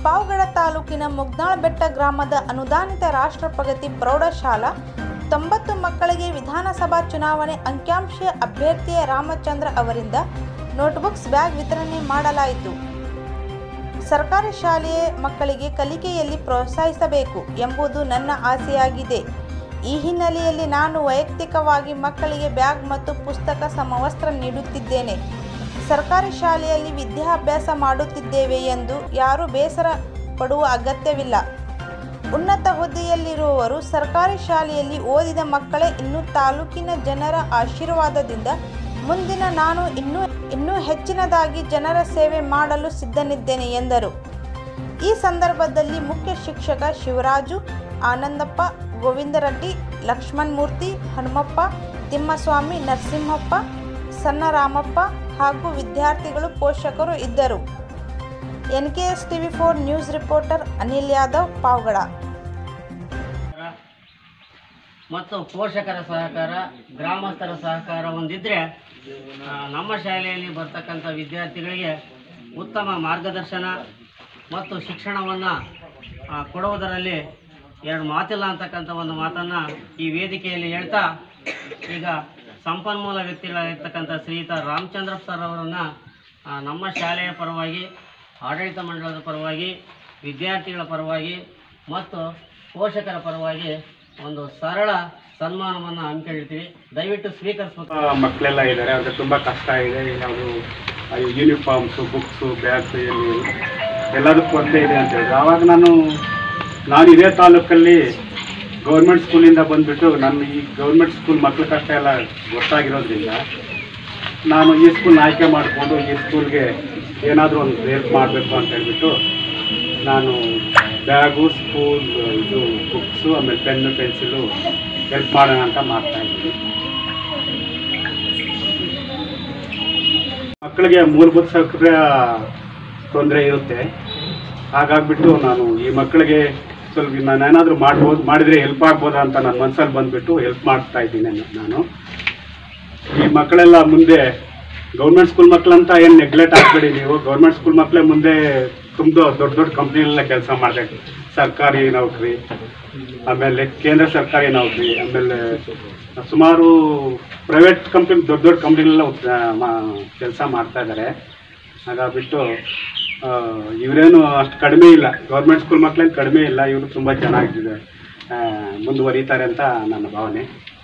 ಪಾವಗಡ ತಾಲೂಕಿನ ಮುಗ್ನಾಳ್ ಬೆಟ್ಟ ಗ್ರಾಮದ ಅನುದಾನಿತ ರಾಷ್ಟ್ರ ಪ್ರಗತಿ ಪ್ರೌಢಶಾಲಾ ತೊಂಬತ್ತು ಮಕ್ಕಳಿಗೆ ವಿಧಾನಸಭಾ ಚುನಾವಣೆ ಅಂಕಿಅಂಶ ಅಭ್ಯರ್ಥಿಯ ರಾಮಚಂದ್ರ ಅವರಿಂದ ನೋಟ್ಬುಕ್ಸ್ ಬ್ಯಾಗ್ ವಿತರಣೆ ಮಾಡಲಾಯಿತು ಸರ್ಕಾರಿ ಶಾಲೆಯ ಮಕ್ಕಳಿಗೆ ಕಲಿಕೆಯಲ್ಲಿ ಪ್ರೋತ್ಸಾಹಿಸಬೇಕು ಎಂಬುದು ನನ್ನ ಆಸೆಯಾಗಿದೆ ಈ ಹಿನ್ನೆಲೆಯಲ್ಲಿ ನಾನು ವೈಯಕ್ತಿಕವಾಗಿ ಮಕ್ಕಳಿಗೆ ಬ್ಯಾಗ್ ಮತ್ತು ಪುಸ್ತಕ ಸಮವಸ್ತ್ರ ನೀಡುತ್ತಿದ್ದೇನೆ ಸರ್ಕಾರಿ ಶಾಲೆಯಲ್ಲಿ ವಿದ್ಯಾಭ್ಯಾಸ ಮಾಡುತ್ತಿದ್ದೇವೆ ಎಂದು ಯಾರೂ ಬೇಸರ ಪಡುವ ಅಗತ್ಯವಿಲ್ಲ ಉನ್ನತ ಹುದ್ದೆಯಲ್ಲಿರುವವರು ಸರ್ಕಾರಿ ಶಾಲೆಯಲ್ಲಿ ಓದಿದ ಮಕ್ಕಳೇ ಇನ್ನು ತಾಲೂಕಿನ ಜನರ ಆಶೀರ್ವಾದದಿಂದ ಮುಂದಿನ ನಾನು ಇನ್ನೂ ಇನ್ನೂ ಹೆಚ್ಚಿನದಾಗಿ ಜನರ ಸೇವೆ ಮಾಡಲು ಸಿದ್ಧನಿದ್ದೇನೆ ಎಂದರು ಈ ಸಂದರ್ಭದಲ್ಲಿ ಮುಖ್ಯ ಶಿಕ್ಷಕ ಶಿವರಾಜು ಆನಂದಪ್ಪ ಗೋವಿಂದರೆಡ್ಡಿ ಲಕ್ಷ್ಮಣ್ ಮೂರ್ತಿ ಹನುಮಪ್ಪ ತಿಮ್ಮಸ್ವಾಮಿ ನರಸಿಂಹಪ್ಪ ಸಣ್ಣರಾಮಪ್ಪ ಹಾಗೂ ವಿದ್ಯಾರ್ಥಿಗಳು ಪೋಷಕರು ಇದ್ದರು N K S TV four news reporter Anil Yadav Pavagada ಮತ್ತು ಪೋಷಕರ ಸಹಕಾರ ಗ್ರಾಮಸ್ಥರ ಸಹಕಾರ ಹೊಂದಿದ್ರೆ ಆ, ನಮ್ಮ ಶಾಲೆಯಲ್ಲಿ ಬರ್ತಕ್ಕಂಥ ವಿದ್ಯಾರ್ಥಿಗಳಿಗೆ ಉತ್ತಮ ಮಾರ್ಗದರ್ಶನ ಮತ್ತು ಶಿಕ್ಷಣವನ್ನು ಕೊಡುವುದರಲ್ಲಿ ಎರಡು ಮಾತಿಲ್ಲ ಅಂತಕ್ಕಂಥ ಒಂದು ಮಾತನ್ನು ಈ ವೇದಿಕೆಯಲ್ಲಿ ಹೇಳ್ತಾ ಈಗ ಸಂಪನ್ಮೂಲ ವ್ಯಕ್ತಿಗಳಾಗಿರ್ತಕ್ಕಂಥ ಶ್ರೀಯುತ ರಾಮಚಂದ್ರಪ್ಪ ಸರ್ ಅವರನ್ನು ನಮ್ಮ ಶಾಲೆಯ ಪರವಾಗಿ ಆಡಳಿತ ಮಂಡಳದ ಪರವಾಗಿ ವಿದ್ಯಾರ್ಥಿಗಳ ಪರವಾಗಿ ಮತ್ತು ಪೋಷಕರ ಪರವಾಗಿ ಒಂದು ಸರಳ ಸನ್ಮಾನವನ್ನು ಹಮ್ಮಿಕೊಂಡಿರ್ತೀವಿ ದಯವಿಟ್ಟು ಸ್ವೀಕರಿಸಬೇಕು ಆ, ಮಕ್ಕಳೆಲ್ಲ ಇದ್ದಾರೆ ಅವ್ರಿಗೆ ತುಂಬ ಕಷ್ಟ ಇದೆ ಯಾವುದು ಯೂನಿಫಾರ್ಮ್ಸು ಬುಕ್ಸು ಬ್ಯಾಗ್ಸ್ ಎಲ್ಲಿ ಎಲ್ಲದಕ್ಕೂ ಕೊರತೆ ಇದೆ ಅಂತ ಹೇಳಿದ್ರು ಆವಾಗ ನಾನು ನಾನು ಇದೇ ತಾಲೂಕಲ್ಲಿ ಗೌರ್ಮೆಂಟ್ ಸ್ಕೂಲಿಂದ ಬಂದುಬಿಟ್ಟು ನನ್ನ ಈ ಗೌರ್ಮೆಂಟ್ ಸ್ಕೂಲ್ ಮಕ್ಳ ಕಷ್ಟ ಎಲ್ಲ ಗೊತ್ತಾಗಿರೋದ್ರಿಂದ ನಾನು ಈ ಸ್ಕೂಲ್ನ ಆಯ್ಕೆ ಮಾಡಿಕೊಂಡು ಈ ಸ್ಕೂಲ್ಗೆ ಏನಾದರೂ ಒಂದು ಹೆಲ್ಪ್ ಮಾಡಬೇಕು ಅಂತ ಹೇಳ್ಬಿಟ್ಟು ನಾನು ಬ್ಯಾಗು ಸ್ಕೂಲ್ ಇದು ಬುಕ್ಸು ಆಮೇಲೆ ಪೆನ್ನು ಪೆನ್ಸಿಲು ಹೆಲ್ಪ್ ಮಾಡೋಣ ಅಂತ ಮಾಡ್ತಾ ಇದ್ದೀನಿ ಮಕ್ಕಳಿಗೆ ಮೂಲಭೂತ ಸೌಕರ್ಯ ತೊಂದರೆ ಇರುತ್ತೆ ಹಾಗಾಗ್ಬಿಟ್ಟು ನಾನು ಈ ಮಕ್ಕಳಿಗೆ ಸ್ವಲ್ಪ ನಾನು ಏನಾದರೂ ಮಾಡ್ಬೋದು ಮಾಡಿದರೆ ಹೆಲ್ಪ್ ಆಗ್ಬೋದಾ ಅಂತ ನನ್ನ ಮನಸ್ಸಲ್ಲಿ ಬಂದುಬಿಟ್ಟು ಹೆಲ್ಪ್ ಮಾಡ್ತಾ ಇದ್ದೀನಿ ನಾನು ಈ ಮಕ್ಕಳೆಲ್ಲ ಮುಂದೆ ಗೌರ್ಮೆಂಟ್ ಸ್ಕೂಲ್ ಮಕ್ಕಳಂತ ಏನು ನೆಗ್ಲೆಕ್ಟ್ ಆಗಬೇಡಿ ನೀವು ಗೌರ್ಮೆಂಟ್ ಸ್ಕೂಲ್ ಮಕ್ಕಳೇ ಮುಂದೆ ತುಂಬ ದೊಡ್ಡ ದೊಡ್ಡ ಕಂಪ್ನಿಲೆಲ್ಲ ಕೆಲಸ ಮಾಡಬೇಕು ಸರ್ಕಾರಿ ನೌಕರಿ ಆಮೇಲೆ ಕೇಂದ್ರ ಸರ್ಕಾರಿ ನೌಕರಿ ಆಮೇಲೆ ಸುಮಾರು ಪ್ರೈವೇಟ್ ಕಂಪ್ನಿ ದೊಡ್ಡ ದೊಡ್ಡ ಕಂಪ್ನಿಲೆಲ್ಲ ಕೆಲಸ ಮಾಡ್ತಾ ಇದ್ದಾರೆ ಹಾಗಾಗ್ಬಿಟ್ಟು ಆ, ಇವರೇನು ಅಷ್ಟು ಕಡಿಮೆ ಇಲ್ಲ ಗೌರ್ಮೆಂಟ್ ಸ್ಕೂಲ್ ಮಕ್ಕಳೇನು ಕಡಿಮೆ ಇಲ್ಲ ಇವರು ತುಂಬ ಚೆನ್ನಾಗಿದೆ ಆ, ಮುಂದುವರಿತಾರೆ ಅಂತ ನನ್ನ ಭಾವನೆ